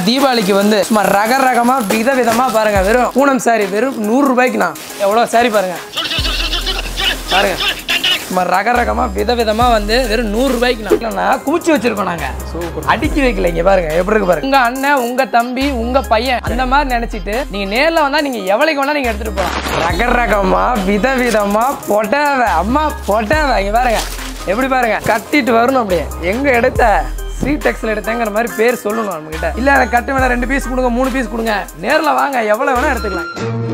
தீபாவளிக்கு வந்து சும்மா ரக ரகமா வித விதமா பாருங்க வெறும் பூனம் சாரி வெறும் நூறு ரூபாய்க்குண்ணா எவ்வளோ சாரி பாருங்க பாருங்க சும்மா ரக ரகமா வித விதமா வந்து வெறும் நூறு ரூபாய்க்குண்ணா குமிச்சு வச்சிருக்கோம் நாங்க அடுக்கி வைக்கல இங்க பாருங்க எப்படி இருக்கு பாருங்க உங்க அண்ணன் உங்க தம்பி உங்க பையன் அந்த மாதிரி நினைச்சிட்டு நீங்க நேர்ல வந்தா நீங்க எவ்வளவுக்கு வேணா நீங்க எடுத்துட்டு போகலாம் ரக ரகமா வித விதமா பொட்டவை அம்மா பொட்டவை இங்க பாருங்க எப்படி பாருங்க கட்டிட்டு வரணும் அப்படியே எங்க எடுத்த ஸ்ரீ டெக்ஸ்ல எடுத்தேங்கிற மாதிரி பேர் சொல்லணும் நம்ம கிட்ட இல்ல எனக்கு கட்டு வேணா ரெண்டு பீஸ் கொடுங்க மூணு பீஸ் கொடுங்க நேர்ல வாங்க எவ்வளவு வேணா எடுத்துக்கலாம்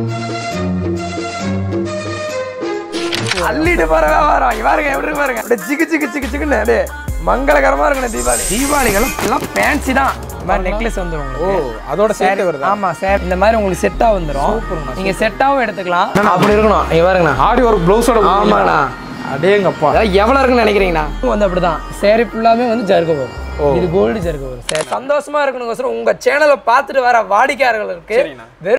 அள்ளிட்டு போற வியாபாரம் இங்க பாருங்க எப்படி இருக்கு பாருங்க அப்படியே சிக்கு சிக்கு சிக்கு சிக்குன்னு அப்படியே மங்களகரமா இருக்கணும் தீபாவளி தீபாவளிகளும் எல்லாம் ஃபேன்சி தான் இந்த மாதிரி நெக்லஸ் வந்துரும் ஓ உங்களுக்கு அதோட Saree- சேர்த்து வருதா ஆமா சார் இந்த மாதிரி உங்களுக்கு செட்டா வந்துரும் நீங்க செட்டாவும் எடுத்துக்கலாம் அப்படி இருக்கணும் இங்க பாருங்கண்ணா ஆடி ஒரு ப்ளவுஸோட ஆமாண்ணா. அடேங்கப்பா அதாவது எவ்வளவு இருக்குன்னு நினைக்கிறீங்கண்ணா வந்து அப்படிதான் சேரீ ஃபுல்லாமே வந்து ஜருக வரும் இது கோல்டு ஜருக வரும் சரி சந்தோஷமா இருக்கணுங்கோசரம் உங்க சேனலை பார்த்துட்டு வர வாடிக்கையாளர்களுக்கு சரிண்ணா. வெறும்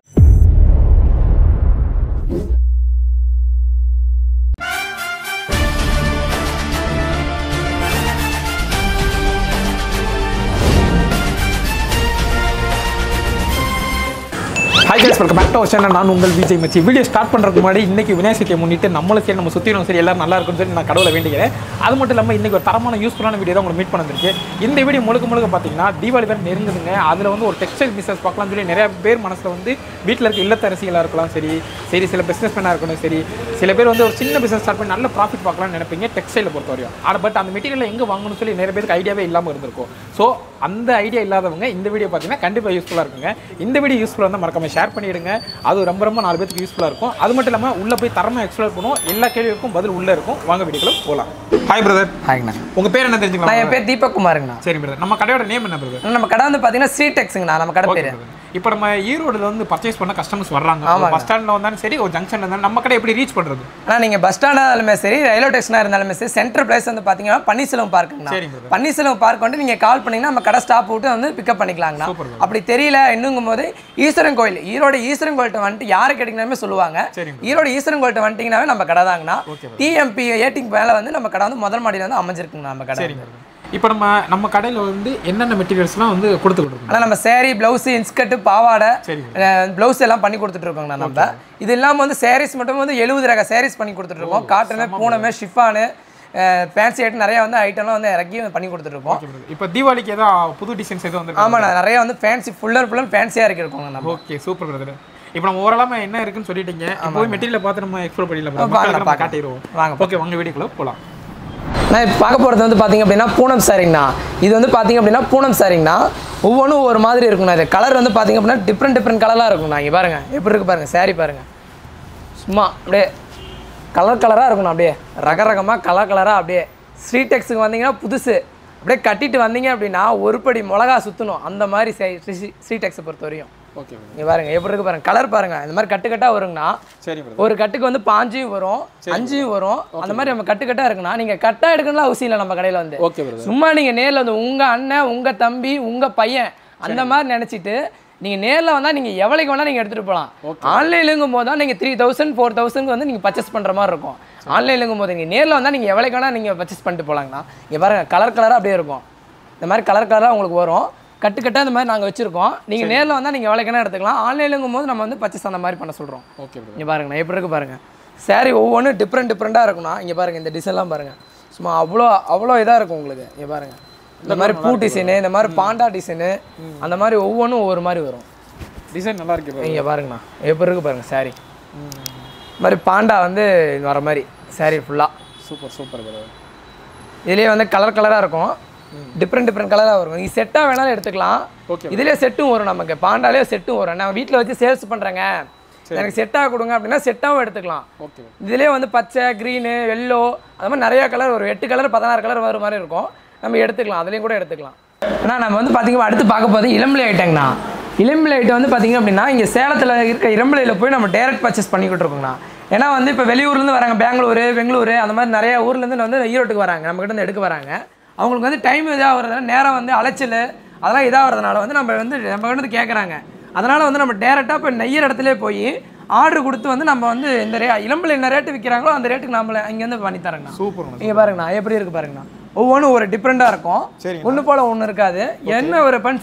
hi guys welcome back to our channel நான் உங்கள் விஜய் மச்சி வீடியோ ஸ்டார்ட் பண்ணுறதுக்கு முன்னாடி இன்னைக்கு விநாயகர் சதுர்த்தியை முன்னிட்டு நம்மளும் சரி நம்ம சுற்றிலும் சரி எல்லாரும் நல்லா இருக்கும்னு சொல்லி நான் கடவுளை வேண்டிக்கிறேன் அது மட்டும் இல்லாமல் இன்னைக்கு ஒரு தரமான யூஸ்ஃபுல்லான வீடியோ தான் உங்களுக்கு மீட் பண்ணிருக்கு இந்த வீடியோ முழுக்க முழுக்க பார்த்தீங்கன்னா தீபாவளி வேறு நெருங்குதுங்க அதில் வந்து ஒரு டெக்ஸ்டைல் பிஸ்னஸ் பார்க்கலாம்னு சொல்லி நிறைய பேர் மனசில் வந்து வீட்டில் இருக்க இல்லத்தரசிகளாக இருக்கலாம் சரி சரி சில பிஸ்னஸ் மேனாக இருக்கணும் சரி சில பேர் வந்து ஒரு சின்ன பிஸ்னஸ் ஸ்டார்ட் பண்ணி நல்ல ப்ராஃபிட் பார்க்கலாம்னு நினைப்பீங்க டெக்ஸ்டைலை பொறுத்த வரையும் ஆனால் பட் அந்த மெட்டீரியல் எங்கே வாங்கணும்னு சொல்லி நிறைய பேருக்கு ஐடியாவே இல்லாமல் இருந்திருக்கும் ஸோ அந்த ஐடியா இல்லாதவங்க இந்த வீடியோ பார்த்தீங்கன்னா கண்டிப்பாக யூஸ்ஃபுல்லாக இருக்குங்க இந்த வீடியோ யூஸ்ஃபுல்லாக இருந்தால் மறக்காம ஷேர் பண்ணிவிடுங்க அது ரொம்ப ரொம்ப நாலு பேருக்கு யூஸ்ஃபுல்லாக இருக்கும் அது மட்டும் இல்லாமல் உள்ளே போய் தரமாக எக்ஸ்ப்ளோர் பண்ணுவோம் எல்லா கேள்விக்கும் பதில் உள்ளே இருக்கும் வாங்க வீடியோக்குள்ள போகலாம் ஹாய் பிரதர் ஹாய்ண்ணா உங்கள் பேர் என்ன நான் தெரிஞ்சுக்கலாம் என் பேர் தீபக் குமாருங்கண்ணா சரி பிரதர் நம்ம கடையோட நேம் என்ன பிரதர் நம்ம கடை வந்து பார்த்தீங்கன்னா ஸ்ரீ டெக்ஸுங்கண்ணா நம்ம கடை பேர் இப்போ நம்ம ஈரோடுல வந்து பர்ச்சேஸ் பண்ண கஸ்டமர்ஸ் வர்றாங்க ஆமாங்க. பஸ் ஸ்டாண்டில் வந்தாலும் சரி ஒரு ஜங்ஷன்ல இருந்தாலும் நம்ம கடை எப்படி ரீச் பண்ணுறது ஆனால் நீங்கள் பஸ் ஸ்டாண்டாக இருந்தாலுமே சரி ரயில்வே ஸ்டேஷனாக இருந்தாலுமே சரி சென்ட்ரல் பிளேஸ் வந்து பார்த்தீங்கன்னா பன்னீர்செல்வம் பார்க்குங்கண்ணா சரிங்க brother. பன்னீர்செல்வம் பார்க் வந்து நீங்கள் கால் பண்ணீங்கன்னா நம்ம கடை ஸ்டாப் விட்டு வந்து பிக்கப் பண்ணிக்கலாங்கண்ணா Super brother. அப்படி தெரியல இன்னுங்கும் போது ஈஸ்வரன் கோயில் ஈரோடு ஈஸ்வரன் கோயில்கிட்ட வந்துட்டு யாரை கேட்டிங்கனாலுமே சொல்லுவாங்க சரிங்க ஈரோடு ஈஸ்வரன் கோயில்கிட்ட வந்துட்டீங்கன்னாவே நம்ம கடை தாங்கண்ணா Okay டிஎம்பி ஏட்டிங் மேலே வந்து நம்ம கடை வந்து முதல் மாடியில் வந்து அமைஞ்சிருக்குங்கண்ணா நம்ம கடை சரிங்க brother. இப்போ நம்ம நம்ம கடையில் வந்து என்னென்ன மெட்டீரியல்ஸ்லாம் வந்து கொடுத்துக்கிட்டு இருக்கோம் ஆனால் நம்ம சேரீ ப்ளவுஸு இன்ஸ்கர்ட்டு பாவாடை சரிங்க. ப்ளவுஸ் எல்லாம் பண்ணி கொடுத்துட்டு இருக்கோங்கண்ணா நம்ம இது இல்லாமல் வந்து சாரீஸ் மட்டும் வந்து எழுபது ரக சாரீஸ் பண்ணி கொடுத்துட்டு இருக்கோம் காட்டனு பூனமே ஷிஃபானு ஃபேன்சி ஐட்டம் நிறைய வந்து ஐட்டம்லாம் வந்து இறக்கி பண்ணி கொடுத்துட்டு இருக்கோம் இப்போ தீபாவளிக்கு ஏதாவது புது டிசைன்ஸ் எதுவும் வந்து ஆமாண்ணா நிறைய வந்து fancy full and full and ஃபேன்சியாக இருக்கோங்க நம்ம ஓகே சூப்பர் பிரதர் இப்போ நம்ம ஓரளவு என்ன இருக்குன்னு சொல்லிட்டீங்க இப்போ மெட்டீரியல் பார்த்து நம்ம எக்ஸ்ப்ளோர் பண்ணிடலாம் வாங்க, மக்களுக்கு நம்ம பார்க்கலாம். காட்டிடுவோம் வாங்க ஓகே வாங்க வீடியோக்குள்ள போகலாம் நான் இப்போ பார்க்க போகிறது வந்து பார்த்தீங்க அப்படின்னா பூனம் சாரிங்கண்ணா இது வந்து பார்த்தீங்க அப்படின்னா பூனம் சாரிங்கண்ணா ஒவ்வொன்றும் ஒவ்வொரு மாதிரி இருக்குண்ணா இது கலர் வந்து பார்த்தீங்க அப்படின்னா டிஃப்ரெண்ட் டிஃப்ரெண்ட் கலராக இருக்குண்ணா இங்கே பாருங்கள் எப்படி இருக்கு பாருங்கள் saree பாருங்கள் சும்மா அப்படியே கலர் கலராக இருக்கணும் அப்படியே ரக ரகமாக கலர் கலராக அப்படியே ஸ்ட்ரீட் டெக்ஸுக்கு வந்தீங்கன்னா புதுசு அப்படியே கட்டிட்டு வந்தீங்க அப்படின்னா ஒரு படி மிளகா சுற்றணும் அந்த மாதிரி ஸ்ட்ரீட் டெக்ஸை பொறுத்த வரையும் ஓகே இங்கே பாருங்க எப்படி இருக்கு பாருங்க கலர் பாருங்க இந்த மாதிரி கட்டு கட்டாக வருங்கண்ணா சரி பிரதர் ஒரு கட்டுக்கு வந்து பாஞ்சும் வரும் அஞ்சும் வரும் அந்த மாதிரி நம்ம கட்டு கட்டா இருக்குண்ணா நீங்க கட்டா எடுக்கணும்லாம் அவசியம் இல்லை நம்ம கடையில வந்து ஓகே பிரதர் சும்மா நீங்க நேர்ல வந்து உங்க அண்ணன் உங்க தம்பி உங்க பையன் அந்த மாதிரி நினைச்சிட்டு நீங்க நேர்ல வந்தா நீங்க எவ்வளவுக்கு வேணா நீங்க எடுத்துட்டு போகலாம் ஆன்லைனுங்கும் போது தான் நீங்க த்ரீ தௌசண்ட் ஃபோர் தௌசண்ட் வந்து நீங்க பர்ச்சேஸ் பண்ற மாதிரி இருக்கும் ஆன்லைனுங்கும் போது நீங்க நேர்ல வந்தா நீங்க எவ்வளவுக்கு வேணா நீங்க பர்ச்சேஸ் பண்ணிட்டு போலாங்கண்ணா இங்க பாருங்க கலர் கலரா அப்படியே இருக்கும் இந்த மாதிரி கலர் கலரா உங்களுக்கு வரும் கட்டு கட்டா இந்த மாதிரி நாங்க வச்சிருக்கோம் நீங்க நேர்ல வந்தா நீங்க எவ்வளவுக்கு வேணா எடுத்துக்கலாம் ஆன்லைனுங்கும் போது நம்ம வந்து பர்ச்சேஸ் அந்த மாதிரி பண்ண சொல்றோம் ஓகே பிரதர் இங்கே பாருங்கண்ணா எப்படி இருக்கு பாருங்க saree ஒவ்வொன்றும் டிஃப்ரெண்ட் டிஃப்ரெண்ட்டாக இருக்கும்ண்ணா இங்கே பாருங்க இந்த டிசைன்லாம் பாருங்க சும்மா அவ்வளோ அவ்வளோ இதாக இருக்கும் உங்களுக்கு இங்கே பாருங்க இந்த மாதிரி பூ டிசைனு இந்த மாதிரி பாண்டா டிசைனு அந்த மாதிரி ஒவ்வொன்றும் ஒவ்வொரு மாதிரி வரும் டிசைன் நல்லா இருக்கு பிரதர் இங்கே பாருங்கண்ணா எப்படி இருக்கு பாருங்க saree இந்த மாதிரி பாண்டா வந்து வர மாதிரி saree ஃபுல்லாக சூப்பர் சூப்பர் பிரதர் இதுலேயே வந்து கலர் கலராக இருக்கும் டிஃப்ரெண்ட் டிஃப்ரெண்ட் கலராக வரும் நீங்கள் செட்டாக வேணாலும் எடுத்துக்கலாம் Okay. இதுலேயே செட்டும் வரும் நமக்கு பாண்டாலே செட்டும் வரும் நான் வீட்டில் வச்சு சேல்ஸ் பண்ணுறேங்க எனக்கு செட்டாக கொடுங்க அப்படின்னா செட்டாகவும் எடுத்துக்கலாம் ஓகே இதுலேயே வந்து பச்சை க்ரீனு எல்லோ அது மாதிரி நிறைய கலர் வரும் எட்டு கலர் பதினாறு கலர் வர மாதிரி இருக்கும் நம்ம எடுத்துக்கலாம் அதுலேயும் கூட எடுத்துக்கலாம் ஆனால் நம்ம வந்து பார்த்தீங்கன்னா அடுத்து பார்க்க போது இளம்பிளை ஐட்டங்கண்ணா இளம்பிளை ஐட்டம் வந்து பார்த்தீங்க அப்படின்னா இங்கே சேலத்தில் இருக்க இளம்பிளையில் போய் நம்ம டேரக்ட் பர்ச்சேஸ் பண்ணிக்கிட்டு இருக்கோங்கண்ணா ஏன்னா வந்து இப்போ வெளியூர்லேருந்து வராங்க பெங்களூரு பெங்களூரு அந்த மாதிரி நிறைய ஊர்லேருந்து வந்து ஈரோட்டுக்கு வராங்க நம்மக்கிட்ட இருந்து எடுக்க வராங்க அவங்களுக்கு வந்து டைம் இதாக வரதுனால நேரம் வந்து அலைச்சல் அதெல்லாம் இதாகிறதுனால வந்து நம்ம வந்து நம்ம வந்து கேட்குறாங்க அதனால் வந்து நம்ம டேரெக்டாக இப்போ நெய்யர் இடத்துல போய் ஆர்டர் கொடுத்து வந்து நம்ம வந்து இந்த ரே இளம்பில் என்ன ரேட்டு விற்கிறாங்களோ அந்த ரேட்டுக்கு நம்மள இங்கேருந்து பண்ணி தரேங்கண்ணா சூப்பர் இங்கே பாருங்கண்ணா எப்படி இருக்கு பாருங்கண்ணா ஒவ்வொன்றும் ஒரு டிஃப்ரெண்ட்டாக இருக்கும் சரிங்க. ஒன்று போல் ஒன்று இருக்காது என்ன ஒரு பன்சர்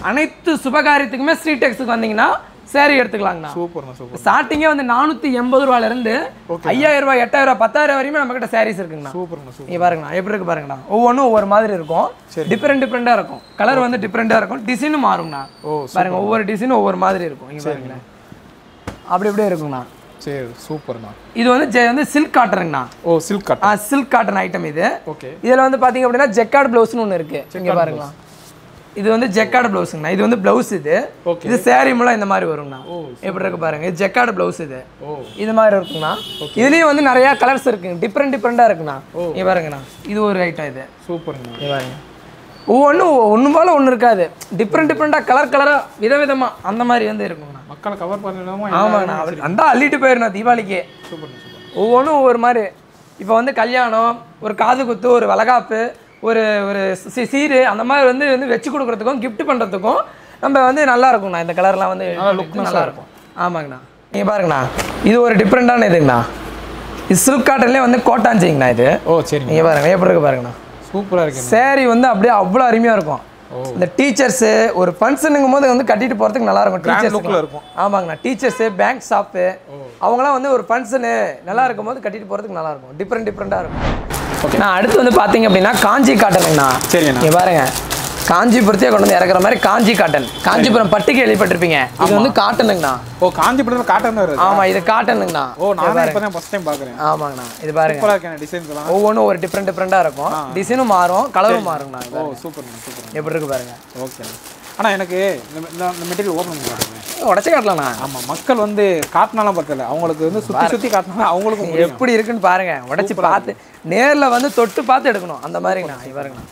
அனைத்து சுபகாரியத்துக்குமே ஸ்ரீடெக்ஸுக்கு வந்தீங்கன்னா saree எடுத்துக்கலாங்கண்ணா சூப்பர்ண்ணா சூப்பர் ஸ்டார்டிங்கே வந்து நானூற்றி எண்பது ரூபாயிலேருந்து ஐயாயிரம் ரூபாய் எட்டாயிரம் ரூபாய் பத்தாயிரம் வரையுமே நம்மக்கிட்ட சாரீஸ் இருக்குங்கண்ணா சூப்பர்ண்ணா சூப்பர் நீங்க பாருங்கண்ணா எப்படி இருக்கு பாருங்கண்ணா ஒவ்வொன்றும் ஒவ்வொரு மாதிரி இருக்கும் டிஃப்ரெண்ட் டிஃப்ரெண்ட்டாக இருக்கும் கலர் வந்து டிஃப்ரெண்ட்டாக இருக்கும் டிசைனும் மாறுங்கண்ணா ஓ பாருங்க ஒவ்வொரு டிசைனும் ஒவ்வொரு மாதிரி இருக்கும் இங்க பாருங்களேன் அப்படி இப்படியே இருக்குங்கண்ணா சரி சூப்பர்ண்ணா இது வந்து ஜெ வந்து சில்க் காட்டனுங்கண்ணா ஓ சில்க் கட் ஆ சில்க் காட்டன் ஐட்டம் இது ஓகே இதில் வந்து பார்த்தீங்க அப்படின்னா ஜெக்கார்டு ப்ளவுஸ்னு ஒன்று இருக்கு இங்க பாருங்களா இது வந்து ஜெக்கார்டு ப்ளவுஸுங்கண்ணா இது வந்து ப்ளவுஸ் இது Okay. இது சேரீ மூலம் இந்த மாதிரி வருங்கண்ணா எப்படி இருக்கு பாருங்க இது ஜெக்கார்டு ப்ளவுஸ் இது ஓ இது மாதிரி இருக்குங்கண்ணா இதுலேயும் வந்து நிறைய கலர்ஸ் இருக்குங்க டிஃப்ரெண்ட் டிஃப்ரெண்ட்டாக இருக்குண்ணா இங்க பாருங்கண்ணா இது ஒரு ஐட்டம் இது சூப்பர்ண்ணா இங்க பாருங்க ஒவ்வொன்றும் ஒன்று போல ஒன்று இருக்காது டிஃப்ரெண்ட் டிஃப்ரெண்ட்டாக கலர் கலராக விதவிதமாக அந்த மாதிரி வந்து இருக்குங்கண்ணா மக்களை கவர் பண்ணலாமா ஆமாங்கண்ணா அவர் அந்த அள்ளிட்டு போயிடணும் தீபாவளிக்கு சூப்பர்ண்ணா சூப்பர் ஒவ்வொன்றும் ஒவ்வொரு மாதிரி இப்போ வந்து கல்யாணம் ஒரு காது குத்து ஒரு வளகாப்பு ஒரு ஒரு சி- சீரு அந்த மாதிரி வந்து வந்து வச்சு கொடுக்குறதுக்கும் gift பண்ணுறதுக்கும் நம்ம வந்து நல்லா இருக்கும்ண்ணா இந்த கலர்லாம் வந்து லுக் நல்லா இருக்கும் ஆமாங்கண்ணா நீங்கள் பாருங்கண்ணா இது ஒரு டிஃப்ரெண்ட்டான இதுங்கண்ணா இது சில்க் காட்டன்லேயே வந்து கோட்டாஞ்சிங்கண்ணா இது ஓ சரிங்க நீங்கள் பாருங்க எப்படி இருக்கு பாருங்கண்ணா சூப்பராக இருக்கு சேரீ வந்து அப்படியே அவ்வளோ அருமையாக இருக்கும் இந்த டீச்சர்ஸு ஒரு ஃபங்க்ஷனுங்கும் போது வந்து கட்டிட்டு போகிறதுக்கு நல்லா இருக்கும் லுக்கில் டீச்சர்ஸ் இருக்கும் ஆமாங்கண்ணா டீச்சர்ஸு பேங்க் ஷாப்பு அவங்களாம் வந்து ஒரு ஃபங்க்ஷனு நல்லா இருக்கும் போது கட்டிட்டு போகிறதுக்கு நல்லா இருக்கும் டிஃப்ரெண்ட் டிஃப்ரெண்ட்டாக இருக்கும் ஓகே நான் அடுத்து வந்து பார்த்தீங்க அப்படின்னா காஞ்சி காட்டனுங்கண்ணா சரிங்கண்ணா இங்கே பாருங்க காஞ்சிபுரத்தையே கொண்டு வந்து இறக்குற மாதிரி காஞ்சி காட்டன் காஞ்சிபுரம் பட்டு கேள்விப்பட்டிருப்பீங்க இது வந்து காட்டனுங்கண்ணா ஓ காஞ்சிபுரத்தில் காட்டன் தான் வருது ஆமாம் இது காட்டனுங்கண்ணா ஓ நானே இப்போ தான் ஃபஸ்ட் டைம் பார்க்குறேன் ஆமாங்கண்ணா இது பாருங்க சூப்பராக இருக்கேன் டிசைன்ஸ் எல்லாம் ஒவ்வொன்றும் ஒரு டிஃப்ரெண்ட் டிஃப்ரெண்ட்டாக இருக்கும் டிசைனும் மாறும் கலரும் மாறுங்கண்ணா இது ஓ பாருங்க. சூப்பர்ண்ணா சூப்பர் எப்படி இருக்கு பாருங்க ஓகேண்ணா ஆனால் எனக்கு இந்த இந்த மெட்டீரியல் ஓப்பன் பண்ணி காட்டுங்க உடச்சி காட்டலாம்ண்ணா ஆமாம் மக்கள் வந்து காட்டினாலும் பத்தல அவங்களுக்கு வந்து சுற்றி சுற்றி காட்டினா அவங்களுக்கும் முடியும் எப்படி இருக்குன்னு பாருங்க உடைச்சு பார்த்து நேர்ல வந்து தொட்டு பார்த்து எடுக்கணும் அந்த மாதிரிங்கண்ணா இது பாருங்கண்ணா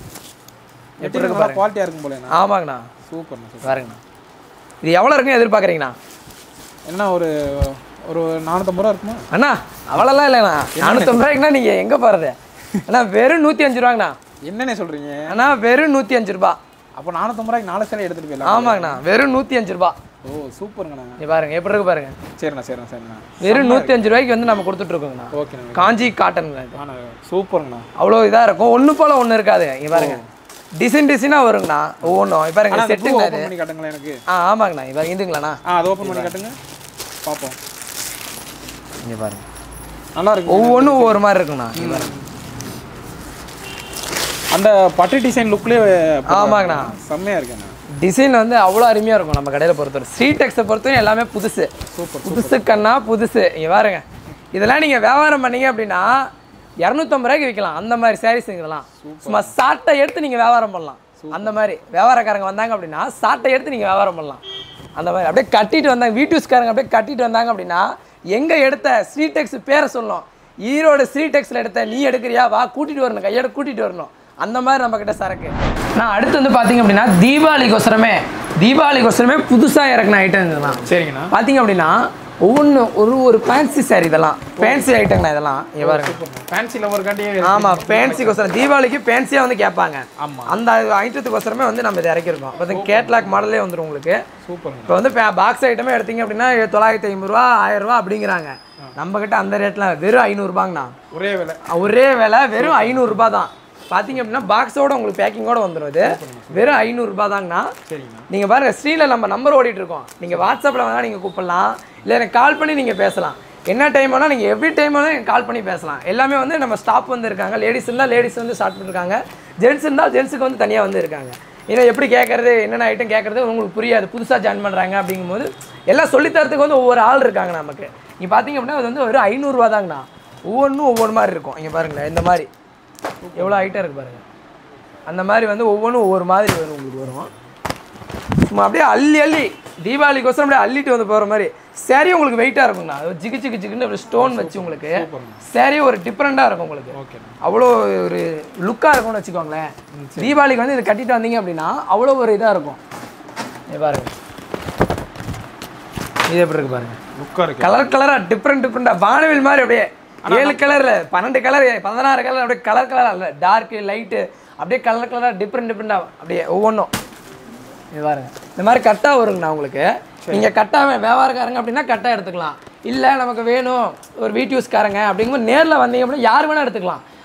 எப்படி இருக்கு பாருங்க குவாலிட்டியாக இருக்கும் போலேண்ணா ஆமாங்கண்ணா சூப்பர்ண்ணா சூப்பர் பாருங்கண்ணா இது எவ்வளோ இருக்குன்னு எதிர்பார்க்குறீங்கண்ணா என்ன ஒரு ஒரு நானூற்றம்பது ரூபா இருக்குமா அண்ணா அவ்வளோலாம் இல்லைண்ணா நானூற்றம்பது ரூபாய்க்குண்ணா நீங்கள் எங்கே போகிறது அண்ணா வெறும் நூற்றி அஞ்சு ரூபாங்கண்ணா என்னண்ணே சொல்கிறீங்க அண்ணா வெறும் நூற்றி அஞ்சு ரூபா அப்போ நானூற்றம்பது ரூபாய்க்கு நாலு சேலை எடுத்துகிட்டு போயிடலாம் ஆமாங்கண்ணா வெறும் நூற்றி அஞ்சு ரூபா ஓ சூப்பருங்கண்ணா நீ பாருங்க எப்படி இருக்கு பாருங்க சரிண்ணா சரிண்ணா சரிண்ணா வெறும் நூற்றி அஞ்சு ரூபாய்க்கு வந்து நம்ம கொடுத்துட்ருக்கோங்கண்ணா ஓகேண்ணா காஞ்சி காட்டனுங்க இது ஆனால் சூப்பருங்கண்ணா அவ்வளோ இதாக இருக்கும் ஒன்று போல ஒன்று இருக்காது இங்கே பாருங்க டிசைன் டிசைனாக வருங்கண்ணா ஒவ்வொன்றும் இப்போ பாருங்க ஆனால் அந்த செட்டுங்கண்ணா ஓப்பன் பண்ணி காட்டுங்களேன் எனக்கு ஆ ஆமாங்கண்ணா இப்போ இதுங்களாண்ணா ஆ அதை ஓப்பன் பண்ணி காட்டுங்க பார்ப்போம் இங்கே பாருங்க நல்லா இருக்கு ஒவ்வொன்றும் ஒவ்வொரு மாதிரி இருக்குண்ணா இங்க பாருங்க அந்த பட்டு டிசைன் லுக்லேயே ஆமாங்கண்ணா செம்மையாக இருக்குண்ணா டிசைன் வந்து அவ்வளோ அருமையாக இருக்கும் நம்ம கடையில் பொறுத்தவரை ஸ்ட்ரீட் டெக்ஸை பொறுத்தவரை எல்லாமே புதுசு சூப்பர் புதுசு கண்ணா புதுசு இங்கே பாருங்க இதெல்லாம் நீங்கள் வியாபாரம் பண்ணீங்க அப்படின்னா இரநூத்தம்பது ரூபாய்க்கு விற்கலாம் அந்த மாதிரி சாரீஸ் இதெல்லாம் சும்மா சாட்டை எடுத்து நீங்கள் வியாபாரம் பண்ணலாம் அந்த மாதிரி வியாபாரக்காரங்க வந்தாங்க அப்படின்னா சாட்டை எடுத்து நீங்கள் வியாபாரம் பண்ணலாம் அந்த மாதிரி அப்படியே கட்டிட்டு வந்தாங்க வீட்டுஸ்காரங்க அப்படியே கட்டிட்டு வந்தாங்க அப்படின்னா எங்கே எடுத்த ஸ்ரீடெக்ஸ் பேரை சொல்லணும் ஈரோடு ஸ்ரீடெக்ஸில் எடுத்த நீ எடுக்கிறியா வா கூட்டிகிட்டு வரணும் கையோட கூட்டிகிட்டு வரணும் அந்த மாதிரி நம்ம கிட்ட சரக்கு நான் அடுத்து வந்து பார்த்தீங்க அப்படின்னா தீபாவளிக்கோசரமே தீபாவளிக்கோசரமே புதுசாக இறக்குன ஐட்டம் இதெல்லாம் சரிங்கண்ணா பார்த்தீங்க அப்படின்னா ஒவ்வொன்றும் ஒரு ஒரு ஃபேன்சி சாரி இதெல்லாம் ஃபேன்சி ஐட்டங்கண்ணா இதெல்லாம் இங்க பாருங்க ஃபேன்சி லவர்காண்டி ஆமாம் ஃபேன்சிக்கோசரம் தீபாவளிக்கு ஃபேன்சியாக வந்து கேட்பாங்க ஆமா. அந்த ஐட்டத்துக்கோசரமே வந்து நம்ம இதை இறக்கிருக்கோம் இப்போ கேட்லாக் மாடலே வந்துடும் உங்களுக்கு சூப்பருங்க இப்போ வந்து பாக்ஸ் ஐட்டமே எடுத்தீங்க அப்படின்னா தொள்ளாயிரத்தி ஐம்பது ரூபா ஆயிரம் ரூபா அப்படிங்கிறாங்க நம்ம கிட்ட அந்த ரேட்லாம் வெறும் ஐநூறுபாங்கண்ணா ஒரே விலை ஒரே விலை வெறும் ஐநூறுரூபா தான் பார்த்தீங்க அப்படின்னா பாக்ஸோட உங்களுக்கு பேக்கிங்கோட வந்துடும் இது வெறும் ஐநூறுரூபா தாங்கண்ணா சரிங்கண்ணா நீங்கள் பாருங்கள் ஸ்க்ரீனில் நம்ம நம்பர் ஓடிட்டு இருக்கோம் நீங்கள் வாட்ஸ்அப்பில் வேணால் நீங்கள் கூப்பிடலாம் இல்லை எனக்கு கால் பண்ணி நீங்கள் பேசலாம் என்ன டைம் வேணால் நீங்கள் எவ்ரி டைம் வேணால் எனக்கு கால் பண்ணி பேசலாம் எல்லாமே வந்து நம்ம ஸ்டாப் வந்து இருக்காங்க லேடிஸ் இருந்தால் லேடிஸ் வந்து ஸ்டார்ட் பண்ணிருக்காங்க ஜென்ஸ் இருந்தால் ஜென்ஸுக்கு வந்து தனியாக வந்து இருக்காங்க ஏன்னா எப்படி கேட்குறது என்னென்ன ஐட்டம் கேட்குறது உங்களுக்கு புரியாது புதுசாக ஜாயின் பண்ணுறாங்க அப்படிங்கும்போது எல்லாம் சொல்லித்தரத்துக்கு வந்து ஒவ்வொரு ஆள் இருக்காங்க நமக்கு இங்கே பார்த்தீங்க அப்படின்னா அது வந்து ஒரு ஐநூறுரூவா தாங்கண்ணா ஒவ்வொன்றும் ஒவ்வொரு மாதிரி இருக்கும் இங்கே பாருங்களேன் இந்த மாதிரி எவ்வளோ ஐட்டம் இருக்குது பாருங்கள் அந்த மாதிரி வந்து ஒவ்வொன்றும் ஒவ்வொரு மாதிரி வரும் உங்களுக்கு வரும் சும்மா அப்படியே அள்ளி அள்ளி தீபாவளிக்கோசரம் அப்படியே அள்ளிட்டு வந்து போகிற மாதிரி சேரீ உங்களுக்கு வெயிட்டாக இருக்குங்கண்ணா அது ஜிகு ஜிகு ஜிகுன்னு அப்படி ஸ்டோன் வச்சு உங்களுக்கு சேரீ ஒரு டிஃப்ரெண்ட்டாக இருக்கும் உங்களுக்கு ஓகேண்ணா அவ்வளோ ஒரு லுக்காக இருக்கும்னு வச்சுக்கோங்களேன் தீபாவளிக்கு வந்து இதை கட்டிட்டு வந்தீங்க அப்படின்னா அவ்வளோ ஒரு இதாக இருக்கும் இது பாருங்க இது எப்படி இருக்கு பாருங்க லுக்காக இருக்கு கலர் கலராக டிஃப்ரெண்ட் டிஃப்ரெண்ட்டாக வானவில் மாதிரி அப்படியே ஏழு கலரில் பன்னெண்டு கலர் பதினாறு கலர் அப்படியே கலர் கலராக இல்லை டார்க்கு லைட்டு அப்படியே கலர் கலராக டிஃப்ரெண்ட் டிஃப்ரெண்ட்டாக அப்படியே ஒவ்வொன்றும் இது பாருங்க இந்த மாதிரி கட்டாக வருங்கண்ணா உங்களுக்கு நீங்கள் கட்டாக வியாபாரக்காரங்க அப்படின்னா கட்டாக எடுத்துக்கலாம் இல்லை நமக்கு வேணும் ஒரு வீட்டு யூஸ்காரங்க அப்படிங்கும்போது நேரில் வந்தீங்க அப்படின்னா யார் வேணால் எடுத்துக்கலாம்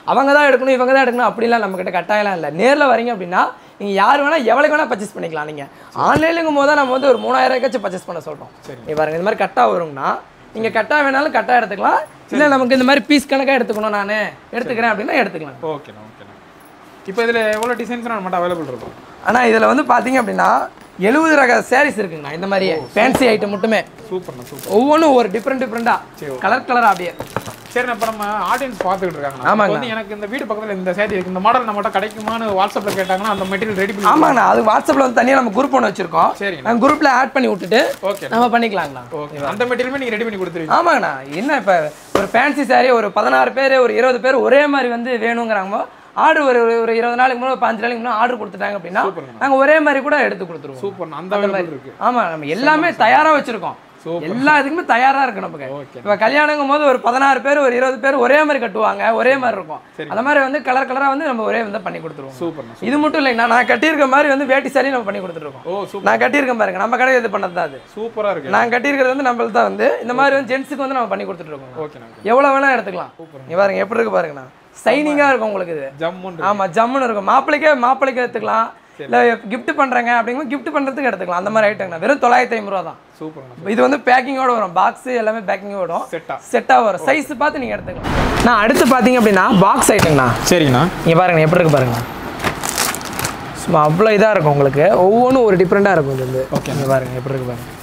அவங்க தான் எடுக்கணும் இவங்க தான் எடுக்கணும் அப்படிலாம் நம்மக்கிட்ட கட்டாயம்லாம் இல்லை நேரில் வரீங்க அப்படின்னா நீங்கள் யார் வேணால் எவ்வளோக்கு வேணால் பர்ச்சேஸ் பண்ணிக்கலாம் நீங்கள் ஆன்லைனுங்கும் போது தான் நம்ம வந்து ஒரு மூணாயிரம் ரூபாய்க்காச்சும் பர்ச்சேஸ் பண்ண சொல்கிறோம் நீ பாருங்க இந்த மாதிரி கட்டாக வருங்கண்ணா நீங்கள் கட்டாக வேணாலும் கட்டாக எடுத்துக்கலாம் இல்லை நமக்கு இந்த மாதிரி பீஸ் கணக்காக எடுத்துக்கணும் நான் எடுத்துக்கிறேன் அப்படின்னா எடுத்துக்கலாம் ஓகேண்ணா ஓகேண்ணா இப்போ இதில் எவ்வளோ டிசைன்ஸ் நம்மகிட்ட அவைலபிள் இருக்கும் ஆனால் இதில் வந்து பார்த்தீங்க அப்படின்னா எழுபது ரக சாரீஸ் இருக்குங்கண்ணா இந்த மாதிரியே ஃபேன்சி ஐட்டம் மட்டுமே சூப்பர்ண்ணா சூப்பர் ஒவ்வொன்றும் ஒரு டிஃப்ரெண்ட் டிஃப்ரெண்ட்டாக கலர் கலராக அப்படியே சரிண்ணா இப்போ நம்ம ஆடியன்ஸ் பார்த்துக்கிட்டு இருக்காங்க ஆமாங்க. வந்து எனக்கு இந்த வீடு பக்கத்தில் இந்த சேரீ இருக்கு இந்த மாடல் நம்மகிட்ட கிடைக்குமான்னு வாட்ஸ்அப்பில் கேட்டாங்கன்னா அந்த மெட்டீரியல் ரெடி பண்ணி ஆமாங்கண்ணா அது வாட்ஸ்அப்பில் வந்து தனியாக நம்ம குரூப் ஒன்று வச்சிருக்கோம் சரிங்கண்ணா. நாங்கள் குரூப்பில் ஆட் பண்ணி விட்டுட்டு ஓகே நம்ம பண்ணிக்கலாங்கண்ணா ஓகே அந்த மெட்டீரியலுமே நீங்கள் ரெடி பண்ணி கொடுத்துருவீங்க ஆமாங்கண்ணா என்ன இப்போ ஒரு ஃபேன்சி saree ஒரு பதினாறு பேர் ஒரு இருபது பேர் ஒரே மாதிரி வந்து வேணுங்கிறாங்க ஆர்டர் ஒரு ஒரு- ஒரு இருபது நாளைக்கு முன்னாடி பாஞ்சு நாளைக்கு முன்னாடி ஆர்டர் கொடுத்துட்டாங்க அப்படின்னா நாங்கள் ஒரே மாதிரி கூட எடுத்து கொடுத்துருவோம் சூப்பர்ண்ணா அந்த அவைலபிள் இருக்கு ஆமாம் நம்ம எல்லாமே தயாராக வச்சிருக்கோம் எல்லா இதுக்குமே தயாராக இருக்கு நமக்கு ஓகே. இப்போ கல்யாணங்கும் போது ஒரு பதினாறு பேர் ஒரு இருபது பேர் ஒரே மாதிரி கட்டுவாங்க ஒரே மாதிரி இருக்கும் அந்த மாதிரி வந்து கலர் கலராக வந்து நம்ம ஒரே வந்து பண்ணி கொடுத்துருவோம் சூப்பர்ண்ணா இது மட்டும் இல்லைங்கண்ணா நான் கட்டியிருக்க மாதிரி வந்து வேட்டி சாரி நம்ம பண்ணி கொடுத்துருக்கோம் ஓ சூப்பர் நான் கட்டியிருக்கேன் பாருங்க நம்ம கடை இது பண்ணது தான் அது சூப்பராக இருக்கு நான் கட்டியிருக்கிறது வந்து நம்மளுக்கு தான் வந்து இந்த மாதிரி வந்து ஜென்ஸுக்கு வந்து நம்ம பண்ணி கொடுத்துட்டு இருக்கோம் ஓகேண்ணா எவ்வளோ வேணா எடுத்துக்கலாம் நீ பாருங்க எப்படி இருக்கு பாருங்கண்ணா சைனிங்காக இருக்கும் உங்களுக்கு இது ஜம்முன்னு ஆமாம் ஜம்முன்னு இருக்கும் மாப்பிள்ளைக்கே மாப்பிள்ளைக்கு எடுத்துக்கலாம் இல்லை gift பண்ணுறேங்க அப்படிங்கும்போது gift பண்ணுறதுக்கு எடுத்துக்கலாம் அந்த மாதிரி ஐட்டங்கண்ணா வெறும் தொள்ளாயிரத்தி ஐம்பது ரூபா தான் சூப்பர்ண்ணா இது வந்து பேக்கிங்கோட வரும் பாக்ஸ் எல்லாமே பேக்கிங்கோட வரும் செட்டா செட்டாக வரும் சைஸ் பார்த்து நீங்கள் எடுத்துக்கலாம் நான் அடுத்து பார்த்தீங்க அப்படின்னா பாக்ஸ் ஐட்டங்கண்ணா சரிங்கண்ணா இங்கே பாருங்க எப்படி இருக்கு பாருங்க சும்மா அவ்வளோ இதாக இருக்கும் உங்களுக்கு ஒவ்வொன்றும் ஒரு டிஃப்ரெண்ட்டாக இருக்கும் இது வந்து Okay. இங்கே பாருங்க எப்படி இருக்கு பாருங்க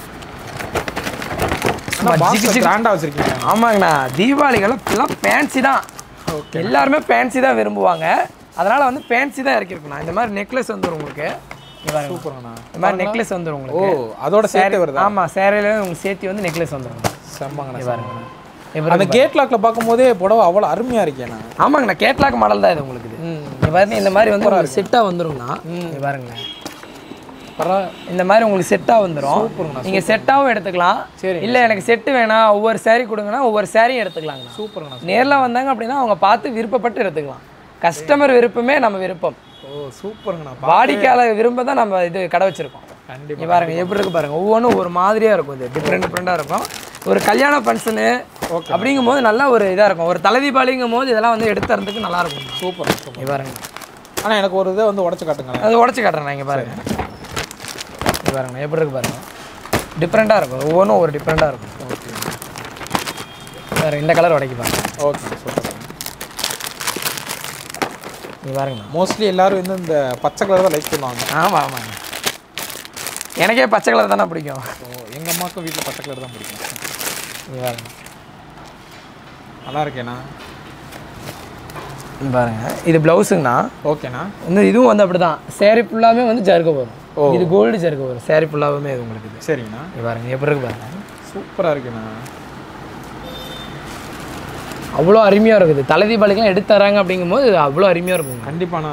பாக்ஸ் கிராண்டாக வச்சிருக்கீங்க ஆமாங்கண்ணா தீபாவளிகள்லாம் எல்லாம் ஃபேன்சி தான் எல்லாருமே ஃபேன்சி தான் விரும்புவாங்க அதனால் வந்து ஃபேன்சி தான் இறக்கிருக்கணும் இந்த மாதிரி நெக்லஸ் வந்துடும் உங்களுக்கு இங்க பாருங்க. சூப்பர்ண்ணா இந்த மாதிரி நெக்லஸ் வந்துடும் ஓ உங்களுக்கு அதோட சேர்த்து வருதா ஆமாம் சேரையில உங்களுக்கு சேர்த்து வந்து நெக்லஸ் வந்துடும் செம்மங்கண்ணா பாருங்கண்ணா அந்த கேட் லாக்ல பார்க்கும்போதே புடவை அவ்வளோ அருமையா இருக்கேண்ணா ஆமாங்கண்ணா கேட்லாக் மாடல் தான் இது உங்களுக்கு இது இங்க பாருங்க இந்த மாதிரி வந்து ஒரு செட்டாக வந்துருங்கண்ணா இங்க பாருங்க இந்த மாதிரி உங்களுக்கு செட்டாக வந்துடும் நீங்கள் செட்டாகவும் எடுத்துக்கலாம் சரி. இல்லை எனக்கு செட்டு வேணாம் ஒவ்வொரு saree கொடுங்கன்னா ஒவ்வொரு சாரியும் எடுத்துக்கலாங்கண்ணா சூப்பர்ண்ணா நேரில் வந்தாங்க அப்படின்னா அவங்க பார்த்து விருப்பப்பட்டு எடுத்துக்கலாம் கஸ்டமர் விருப்பமே நம்ம விருப்பம் ஓ சூப்பருங்கண்ணா வாடிக்கையாளர் விரும்ப தான் நம்ம இது கடை வச்சிருக்கோம் கண்டிப்பா இங்க பாருங்க எப்படி இருக்கு பாருங்க ஒவ்வொன்றும் ஒரு மாதிரியா இருக்கும் இது டிஃப்ரெண்ட் டிஃப்ரெண்டாக இருக்கும் ஒரு கல்யாண ஃபங்க்ஷனு அப்படிங்கும் போது நல்லா ஒரு இதாக இருக்கும் ஒரு தலைதீபாவளிங்கும் போது இதெல்லாம் வந்து எடுத்து தரதுக்கு நல்லா இருக்கும் சூப்பர் சூப்பர் இங்க பாருங்க ஆனால் எனக்கு ஒரு இதை வந்து உடச்சு காட்டுங்களேன் அது உடச்சி காட்டுறேன் இங்கே பாருங்க இங்க பாருங்க எப்படி இருக்கு பாருங்க டிஃப்ரெண்ட்டாக இருக்கும் ஒவ்வொன்றும் ஒரு டிஃப்ரெண்ட்டாக இருக்கும் ஓகே வேறு இந்த கலர் உடைக்கி பாருங்க ஓகே சூப்பர் இங்கே பாருங்கண்ணா மோஸ்ட்லி எல்லாரும் வந்து இந்த பச்சை கலர் தான் லைக் பண்ணுவாங்க ஆமாம் ஆமாங்க எனக்கே பச்சை கலர் தானே பிடிக்கும் ஸோ எங்கள் அம்மாவுக்கும் வீட்டில் பச்சை கலர் தான் பிடிக்கும் இங்கே பாருங்க நல்லா இருக்கேண்ணா இங்க பாருங்க இது ப்ளவுஸுங்கண்ணா ஓகேண்ணா வந்து இதுவும் வந்து அப்படி தான் சேரீ ஃபுல்லாமே வந்து ஜருக வரும் இது கோல்டு ஜருக வரும் சேரீ ஃபுல்லாகவுமே இது உங்களுக்கு இது சரிங்கண்ணா இங்க பாருங்க எப்படி இருக்கு பாருங்க சூப்பராக இருக்குண்ணா அவ்வளோ அருமையாக இருக்குது தலை தீபாவளிக்கெல்லாம் எடுத்து தராங்க அப்படிங்கும்போது இது அவ்வளோ அருமையாக இருக்கும் கண்டிப்பாண்ணா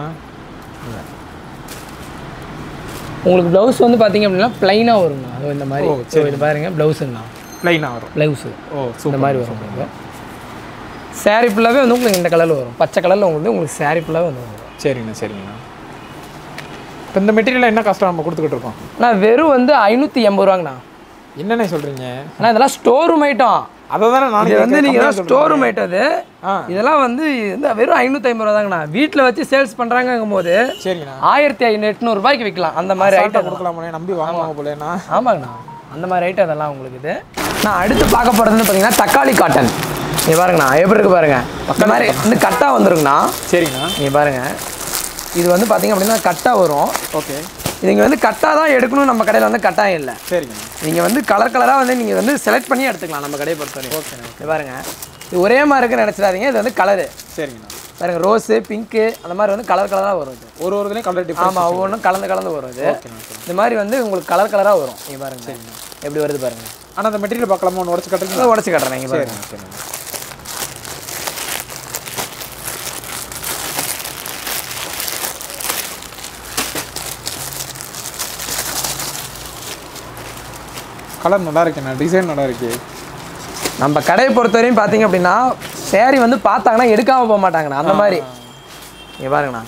உங்களுக்கு ப்ளவுஸ் வந்து பார்த்தீங்க அப்படின்னா ப்ளைனாக வருங்கண்ணா அது இந்த மாதிரி ஓ, ஸோ இது பாருங்க ப்ளவுஸுங்கண்ணா ப்ளைனாக வரும் ப்ளவுஸு ஓ இந்த சூப்பர் மாதிரி வரும் உங்களுக்கு சேரீ ஃபுல்லாகவே வந்து உங்களுக்கு இந்த கலரில் வரும் பச்சை கலரில் உங்களுக்கு உங்களுக்கு சேரீ ஃபுல்லாகவே வந்து வரும் சரிங்கண்ணா சரிங்கண்ணா இப்போ இந்த மெட்டீரியல் என்ன கஷ்டம் நம்ம கொடுத்துக்கிட்டு இருக்கோம் ஆனால் வெறும் வந்து ஐநூற்றி எண்பது ரூபாங்கண்ணா என்னண்ணே சொல்கிறீங்க ஆனால் இதெல்லாம் ஸ்டோர் ரூம் ஐட்டம் அதை தானே நானும் இது வந்து கேட்கிறேன். நீங்கள் கம்மியா ஸ்டோர் ரூம் ஐட்டம் அது ஆ இதெல்லாம் வந்து இந்த வெறும் ஐநூற்றி ஐம்பது ரூபா தாங்கண்ணா வீட்டில் வச்சு சேல்ஸ் பண்ணுறாங்கும் போது சரிங்கண்ணா ஆயிரத்தி ஐநூறு எட்நூறுபாய்க்கு விற்கலாம் அந்த மாதிரி ஐட்டம் ஐட்டம் கொடுக்கலாமே நம்பி வாங்குவாங்க போலேண்ணா ஆமாங்கண்ணா அந்த மாதிரி ஐட்டம் அதெல்லாம் உங்களுக்கு இது நான் அடுத்து பார்க்க போகிறதுன்னு பார்த்தீங்கன்னா தக்காளி காட்டன் நீ பாருங்கண்ணா எப்படி இருக்கு பாருங்க இந்த மாதிரி வந்து கட்டாக வந்துருங்கண்ணா சரிங்கண்ணா நீ பாருங்க இது வந்து பார்த்தீங்க அப்படின்னா கட்டாக வரும் ஓகே இது இங்கே வந்து கட்டாக தான் எடுக்கணும் நம்ம கடையில் வந்து கட்டாயம் இல்லை சரிங்கண்ணா நீங்கள் வந்து கலர் கலராக வந்து நீங்கள் வந்து செலக்ட் பண்ணி எடுத்துக்கலாம் நம்ம கடையை பொறுத்தவரைக்கும் ஓகே இது பாருங்க இது ஒரே மாதிரி இருக்குன்னு நினச்சிடாதீங்க இது வந்து கலரு சரிங்கண்ணா பாருங்க ரோஸு பிங்க்கு அந்த மாதிரி வந்து கலர் கலராக வரும் இது ஒரு ஒரு இதுலேயும் கலர் டிஃப்ரெண்ட் ஆமாம் ஒவ்வொன்றும் கலந்து கலந்து வரும் இது இந்த மாதிரி வந்து உங்களுக்கு கலர் கலராக வரும் நீங்க பாருங்க எப்படி வருது பாருங்க ஆனால் அந்த மெட்டீரியல் பார்க்கலாமா ஒன்று உடச்சு கட்டுறீங்களா இதை உடச்சி காட்டுறேன் இங்கே பாருங்க சரிங்க சரிங்க கலர் நல்லா இருக்குண்ணா டிசைன் நல்லா இருக்கு நம்ம கடையை பொறுத்தவரையும் பார்த்தீங்க அப்படின்னா சேரீ வந்து பார்த்தாங்கன்னா எடுக்காம போக மாட்டாங்கண்ணா அந்த மாதிரி இங்கே பாருங்கண்ணா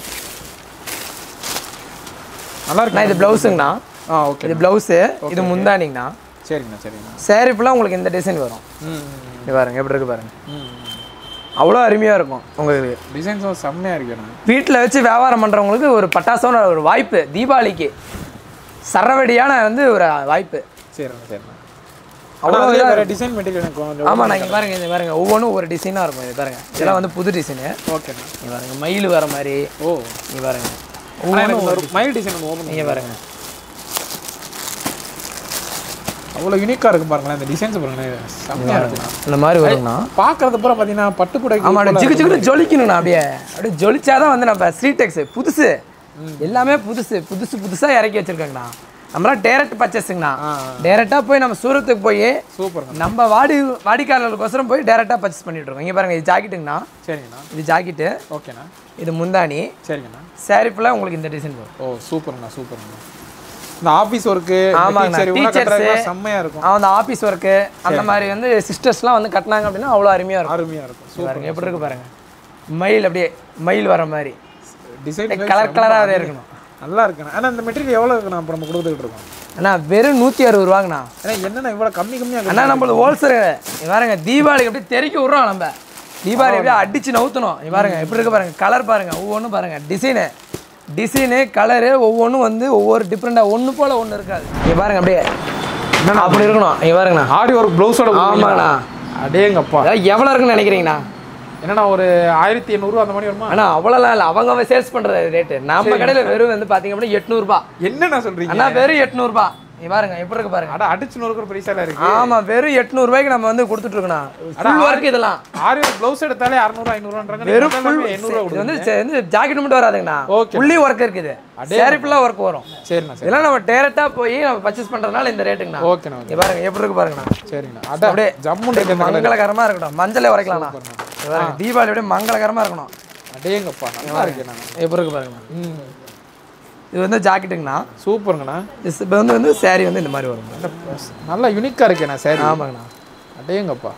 நல்லா நான் இருக்கு இது ப்ளவுஸுங்கண்ணா ஆ ஓகே இது ப்ளவுஸு இது முந்தானிங்கண்ணா சரிங்கண்ணா சரிங்கண்ணா சேரீ ஃபுல்லாக உங்களுக்கு இந்த டிசைன் வரும் ம் இங்கே பாருங்க எப்படி இருக்கு பாருங்க ம் அவ்வளோ அருமையாக இருக்கும் உங்களுக்கு டிசைன்ஸும் செம்மையாக இருக்குண்ணா வீட்டில் வச்சு வியாபாரம் பண்ணுறவங்களுக்கு ஒரு பட்டாசான ஒரு வாய்ப்பு தீபாவளிக்கு சரவடியான வந்து ஒரு வாய்ப்பு சரிண்ணா சரிண்ணா அவ்வளோ அவ்வளோ இதா வேறு டிசைன் மெட்டீரியல் எனக்கு கொஞ்சம் ஆமாம் நான் இங்கே பாருங்க இந்த பாருங்க ஒவ்வொன்றும் ஒரு டிசைனாக இருக்கும் இது பாருங்க இதெல்லாம் வந்து புது டிசைனு ஓகேண்ணா இங்கே பாருங்க மயில் வர மாதிரி ஓ இங்கே பாருங்க ஆனால் எனக்கு ஒரு மைல் டிசைன் ஒன்று ஓப்பன் இங்கே பாருங்க அவ்வளோ யூனிக்காக இருக்கும் பாருங்களேன் இந்த டிசைன்ஸ் பாருங்களேன் செம்மையாக இருக்குண்ணா இந்த மாதிரி வருங்கண்ணா பார்க்கறது பூரா பார்த்தீங்கன்னா பட்டுப்புடைக்கு ஆமாம் அப்படியே ஜிகு ஜிகுன்னு ஜொலிக்கணும்ண்ணா அப்படியே அப்படியே ஜொலிச்சாதான் வந்து நம்ம ஸ்ட்ரீடெக்ஸ் புதுசு எல்லாமே புதுசு புதுசு புதுசாக இறக்கி வச்சிருக்காங்கண்ணா நம்மளாம் டேரக்ட் பர்ச்சேஸுங்கண்ணா டேரெக்டாக போய் நம்ம சூரத்துக்கு போய் சூப்பருங்க நம்ம வாடி வாடிக்கையாளர்களுக்கோசரம் போய் டேரெக்டாக பர்ச்சேஸ் பண்ணிட்டு இருக்கோம் இங்கே பாருங்க இது ஜாக்கெட்டுங்கண்ணா சரிங்கண்ணா இது ஜாக்கெட்டு ஓகேண்ணா இது முந்தானி சரிங்கண்ணா சாரி ஃபுல்லாக உங்களுக்கு இந்த டிசைன் வரும் ஓ சூப்பருங்கண்ணா சூப்பருங்கண்ணா இந்த ஆஃபீஸ் ஒர்க்கு ஆமாங்கண்ணா, சரி teachers. செம்மையாக இருக்கும் அந்த ஆஃபீஸ் ஒர்க்கு அந்த மாதிரி வந்து சிஸ்டர்ஸ்லாம் வந்து கட்டினாங்க அப்படின்னா அவ்வளோ அருமையாக இருக்கும் அருமையாக இருக்கும் சூப்பர் பாருங்க எப்படி இருக்கு பாருங்க மயில் அப்படியே மயில் வர மாதிரி டிசைன் கலர் கலராகவே இருக்கணும் நல்லா இருக்குண்ணா ஆனால் இந்த மெட்டீரியல் எவ்வளோ இருக்குண்ணா இப்போ நம்ம கொடுத்துக்கிட்டு இருக்கோம் அண்ணா வெறும் நூற்றி அறுபது ரூபாங்கண்ணா ஏன்னா என்னண்ணா இவ்வளோ கம்மி கம்மியாக அண்ணா நம்மளது ஹோல்சேல் பாருங்க தீபாவளிக்கு அப்படியே தெறிக்க விட்றோம் நம்ம தீபாவளி அப்படியே அடிச்சு நவுத்தணும் இங்க பாருங்க எப்படி இருக்கு பாருங்க கலர் பாருங்க ஒவ்வொன்றும் பாருங்க டிசைனு டிசைனு கலரு ஒவ்வொன்றும் வந்து ஒவ்வொரு டிஃப்ரெண்டாக ஒன்று போல ஒன்று இருக்காது இங்க பாருங்க அப்படியே அப்படி இருக்கணும் இங்க பாருங்கண்ணா ஆரி ஒர்க் ப்ளவுஸோட ஆமாண்ணா அடேங்கப்பா அதாவது எவ்வளோ இருக்குன்னு நினைக்கிறீங்கண்ணா என்னண்ணா ஒரு ஆயிரத்தி எண்ணூறுவா அந்த மாதிரி வருமா அண்ணா அவ்வளோலாம் இல்லை அவங்க சேல்ஸ் பண்ணுறது ரேட்டு நம்ம கடையில் வெறும் வந்து பார்த்தீங்க அப்படின்னா எட்நூறுபா என்னண்ணா சொல்றீங்க அண்ணா வெறும் எட்நூறுபா நீ பாருங்க எப்படி இருக்கு பாருங்க அட அடிச்சு நொறுக்கிற பிரைஸால இருக்கு ஆமா வெறும் எட்நூறுபாய்க்கு நம்ம வந்து கொடுத்துட்டு இருக்கோம் ஃபுல் ஒர்க் இதெல்லாம் ஆரி ஒர்க் ப்ளவுஸ் எடுத்தாலே அறுநூறுவா ஐநூறுவான்றாங்க வெறும் ஃபுல் எண்ணூறுவா இது வந்து சே- வந்து ஜாக்கெட் மட்டும் வராதுங்கண்ணா Okay. உள்ளி ஒர்க் இருக்குது சேரி ஃபுல்லாக ஒர்க் வரும் சரிண்ணா சரி இதெல்லாம் நம்ம டேரக்டா போய் நம்ம பர்ச்சேஸ் பண்றதுனால இந்த ரேட்டுங்கண்ணா ஓகேண்ணா ஓகே இங்க பாருங்க எப்படி இருக்கு பாருங்கண்ணா சரிங்கண்ணா அட அப்படியே ஜம்முன்னு இருக்கு இந்த colour. மங்களகரமா இருக்கட்டும் மஞ்சளே உரைக்கலாம்ண்ணா இங்க பாருங்க தீபாவளி அப்படியே மங்களகரமா இருக்கணும் அடேங்கப்பா நல்லா இருக்குண்ணா எப்படி இருக்கு பாருங்கண்ணா ம் இது வந்து ஜாக்கெட்டுங்கண்ணா சூப்பருங்கண்ணா இப்போ வந்து வந்து saree வந்து இந்த மாதிரி வரும் நல்லா யூனிக்காக இருக்கேண்ணா சரி ஆமாங்கண்ணா அடேங்கப்பா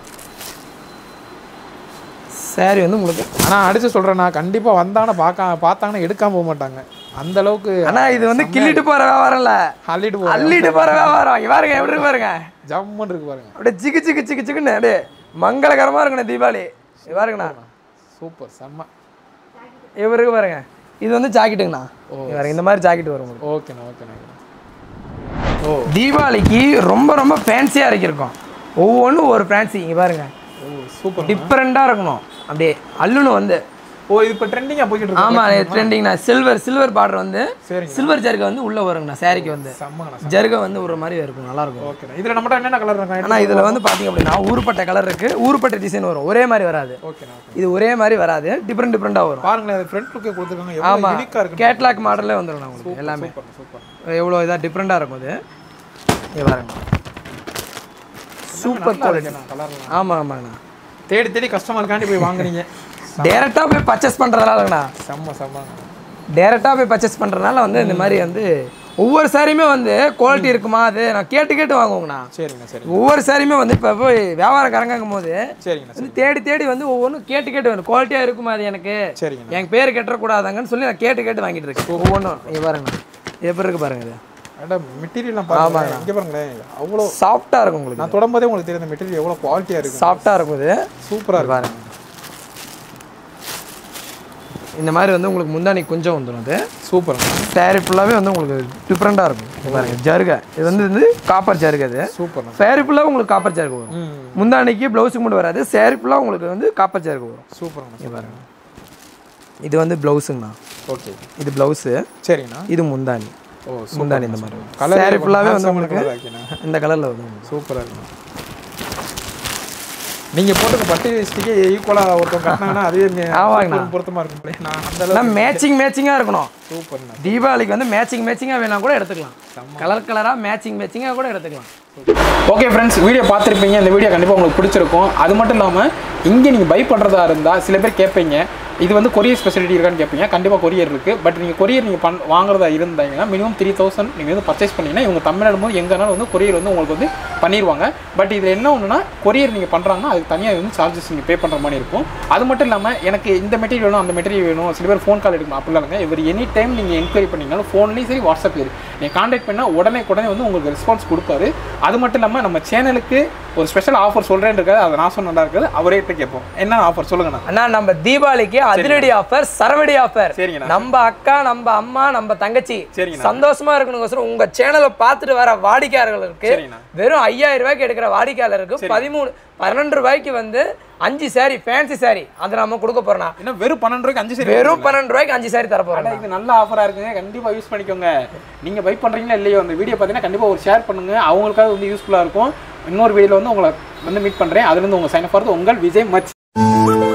saree வந்து உங்களுக்கு ஆனால் அடிச்சு சொல்கிறேண்ணா கண்டிப்பாக வந்தாங்கன்னா பார்க்க பார்த்தாங்கன்னா எடுக்காம போக மாட்டாங்க அந்த அளவுக்கு ஆனா இது வந்து கிள்ளிட்டு போற வியாபாரம் இல்ல அள்ளிட்டு போ அள்ளிட்டு போற வியாபாரம் இங்க பாருங்க எப்படி இருக்கு பாருங்க ஜம்முன்னு இருக்கு பாருங்க அப்படியே சிக்கு சிக்கு சிக்கு சிக்குன்னு அப்படியே மங்களகரமா இருக்கணும் தீபாவளி இங்க பாருங்கண்ணா சூப்பர் செம்ம இவர் இருக்கு பாருங்க இது வந்து ஜாக்கெட்டுங்கண்ணா இங்க பாருங்க இந்த மாதிரி ஜாக்கெட் வரும் உங்களுக்கு ஓகேண்ணா ஓகேண்ணா ஓ தீபாவளிக்கு ரொம்ப ரொம்ப ஃபேன்சியாக இறக்கியிருக்கோம் ஒவ்வொன்றும் ஒரு ஃபேன்சி இங்கே பாருங்க ஓ சூப்பர் டிஃப்ரெண்ட்டாக இருக்கணும் அப்படியே அல்லுன்னு வந்து ஓ இது இப்போ ட்ரெண்டிங்காக போய்கிட்டு இருக்கு ஆமாம் ட்ரெண்டிங்ண்ணா சில்வர் சில்வர் பார்டர் வந்து சரிங்க. சில்வர் ஜருகை வந்து உள்ளே வருங்கண்ணா சாரிக்கு வந்து செம்மங்கண்ணா ஜருகை வந்து ஒரு மாதிரி இருக்கும் நல்லா இருக்கும் ஓகேண்ணா இதில் நம்மகிட்ட என்னென்ன கலர் இருக்காங்க ஆனால் இதில் வந்து பார்த்தீங்க அப்படின்னா ஊருப்பட்ட கலர் இருக்குது ஊருப்பட்ட டிசைன் வரும் ஒரே மாதிரி வராது ஓகேண்ணா ஓகே இது ஒரே மாதிரி வராது டிஃப்ரெண்ட் டிஃப்ரெண்ட்டாக வரும் பாருங்களேன் அது ஃப்ரண்ட் லுக்கே கொடுத்துருக்காங்க எவ்வளோ ஆமாம் யூனிக்காக இருக்கு கேட்லாக் மாடலே வந்துடும் உங்களுக்கு எல்லாமே சூப்பர் சூப்பர் எவ்வளோ இதாக டிஃப்ரெண்ட்டாக இருக்கும் அது இங்க பாருங்க சூப்பர் குவாலிட்டி கலர்லாம் ஆமாம் ஆமாங்கண்ணா தேடி தேடி கஸ்டமருக்காண்டி போய் வாங்குறீங்க டேரெக்டாக போய் பர்ச்சேஸ் பண்ணுறதுனாலங்கண்ணா செம்ம செம்ம டேரெக்டாக போய் பர்ச்சேஸ் பண்ணுறதுனால வந்து இந்த மாதிரி வந்து ஒவ்வொரு சாரியுமே வந்து குவாலிட்டி இருக்குமா அது நான் கேட்டு கேட்டு வாங்குவோங்கண்ணா சரிங்கண்ணா சரி ஒவ்வொரு சாரியுமே வந்து இப்போ போய் வியாபாரக்காரங்கும் போது சரிங்கண்ணா வந்து தேடி தேடி வந்து ஒவ்வொன்றும் கேட்டு கேட்டு வேணும் குவாலிட்டியாக இருக்குமா அது எனக்கு சரிங்கண்ணா என் பேர் கெட்டக்கூடாதாங்கன்னு சொல்லி நான் கேட்டு கேட்டு வாங்கிட்டு இருக்கேன் ஒவ்வொன்றும் இங்கே பாருங்கண்ணா இது எப்படி இருக்கு பாருங்க இது அட மெட்டீரியல்லாம் பாருங்க இங்கே பாருங்களேன் அவ்வளோ சாஃப்டாக இருக்கும் உங்களுக்கு நான் தொடும்போதே உங்களுக்கு தெரியும் இந்த மெட்டீரியல் எவ்வளோ குவாலிட்டியாக இருக்கு சாஃப்டாக இருக்கும் இது சூப்பராக இருக்கு பாருங்க இந்த மாதிரி வந்து உங்களுக்கு முந்தானி கொஞ்சம் வந்துடும் அது சூப்பருங்க சாரி ஃபுல்லாகவே வந்து உங்களுக்கு டிஃப்ரெண்ட்டாக இருக்கும் இங்க பாருங்க ஜருகை இது வந்து வந்து காப்பர் ஜருகை அது சூப்பர்ண்ணா சாரி ஃபுல்லாக உங்களுக்கு காப்பர் ஜருகை வரும் ம் முந்தானிக்கு ப்ளவுஸுக்கு மட்டும் வராது சாரி ஃபுல்லாக உங்களுக்கு வந்து காப்பர் ஜருகை வரும் சூப்பருங்கண்ணா இங்க பாருங்க இது வந்து ப்ளவுஸுங்கண்ணா ஓகே இது ப்ளவுஸு சரிங்கண்ணா இது முந்தானி ஓ முந்தானி இந்த மாதிரி வரும் கலர் சாரி ஃபுல்லாகவே வந்து உங்களுக்கு ஆக்கிண்ணா இந்த கலரில் வந்து உங்களுக்கு. சூப்பராக இருக்குண்ணா நீங்கள் போட்டுக்க பட்டு வேஸ்ட்டுக்கே ஈக்குவலாக ஒருத்தவங்க கட்டினாங்கன்னா அதுவே ஆமாங்கண்ணா. பொருத்தமாக இருக்கும் நான் அந்த அளவுக்கு எல்லாம் மேட்சிங் மேட்சிங்காக இருக்கணும் சூப்பர்ண்ணா தீபாவளிக்கு வந்து மேட்சிங் மேட்சிங்காக வேணா கூட எடுத்துக்கலாம் கலர் கலராக மேட்சிங் மேட்சிங்காக கூட எடுத்துக்கலாம் ஓகே ஃப்ரெண்ட்ஸ் வீடியோ பார்த்துருப்பீங்க இந்த வீடியோ கண்டிப்பாக உங்களுக்கு பிடிச்சிருக்கும் அது மட்டும் இல்லாமல் இங்கே நீங்கள் பை பண்ணுறதா இருந்தால் சில பேர் கேட்பீங்க இது வந்து கொரியர் ஸ்பெசிலிட்டி இருக்கான்னு கேட்பீங்க கண்டிப்பாக கொரியர் இருக்குது பட் நீங்கள் கொரியர் நீங்கள் பண் வாங்குறதா இருந்தாங்கன்னா மினிமம் த்ரீ தௌசண்ட் நீங்கள் வந்து பர்ச்சேஸ் பண்ணீங்கன்னா இவங்க தமிழ்நாடு போது எங்கேனாலும் வந்து கொரியர் வந்து உங்களுக்கு வந்து பண்ணிடுவாங்க பட் இதில் என்ன ஒன்றுனா கொரியர் நீங்கள் பண்ணுறாங்கன்னா அதுக்கு தனியாக வந்து சார்ஜஸ் நீங்கள் பே பண்ணுற மாதிரி இருக்கும் அது மட்டும் இல்லாமல் எனக்கு இந்த மெட்டீரியல் வேணும் அந்த மெட்டீரியல் வேணும் சில பேர் ஃபோன் கால் எடுக்கணும் அப்படிலாம் இல்லைங்க இவர் எனி டைம் நீங்கள் என்கொயரி பண்ணீங்கனாலும் ஃபோன்லேயும் சரி வாட்ஸ்அப்லேயும் நீங்கள் காண்டாக்ட் பண்ணால் உடனே உடனே வந்து உங்களுக்கு ரெஸ்பான்ஸ் கொடுப்பாரு அது மட்டும் இல்லாமல் நம்ம சேனலுக்கு ஒரு ஸ்பெஷல் ஆஃபர் சொல்கிறேன்னு இருக்காது அதை நான் சொன்ன நல்லா இருக்குது அவரே கிட்ட கேட்போம் என்ன ஆஃபர் சொல்லுங்கண்ணா அண்ணா நம்ம தீபாவளிக்கு அதிரடி ஆஃபர் சரவடி ஆஃபர் சரிங்கண்ணா. நம்ம அக்கா நம்ம அம்மா நம்ம தங்கச்சி சரிங்கண்ணா. சந்தோஷமா இருக்கணுங்கோசரம் உங்க சேனலை பார்த்துட்டு வர வாடிக்கையாளர்களுக்கு சரிங்கண்ணா. வெறும் ஐயாயிரம் ரூபாய்க்கு எடுக்கிற வாடிக்கையாளருக்கு பதிமூணு பன்னெண்டு ரூபாய்க்கு வந்து அஞ்சு சாரி ஃபேன்சி சாரி அதை நம்ம கொடுக்க போறோம்னா என்ன வெறும் பன்னெண்டு ரூபாய்க்கு அஞ்சு சரி வெறும் பன்னெண்டு ரூபாய்க்கு அஞ்சு சாரி தர போறோம் ஆனா இது நல்ல ஆஃபரா இருக்குங்க கண்டிப்பா யூஸ் பண்ணிக்கோங்க நீங்க பை பண்றீங்களா இல்லையோ அந்த வீடியோ பார்த்தீங்கன்னா கண்டிப்பா ஒரு ஷேர் பண்ணுங்க அவங்களுக்காக வந்து யூஸ்ஃபுல்லா இருக்கும் இன்னொரு வீடியோல வந்து உங்களை வந்து மீட் பண்றேன் அதுல இருந்து உங்க சைன் அப் உங்கள் விஜய் மச்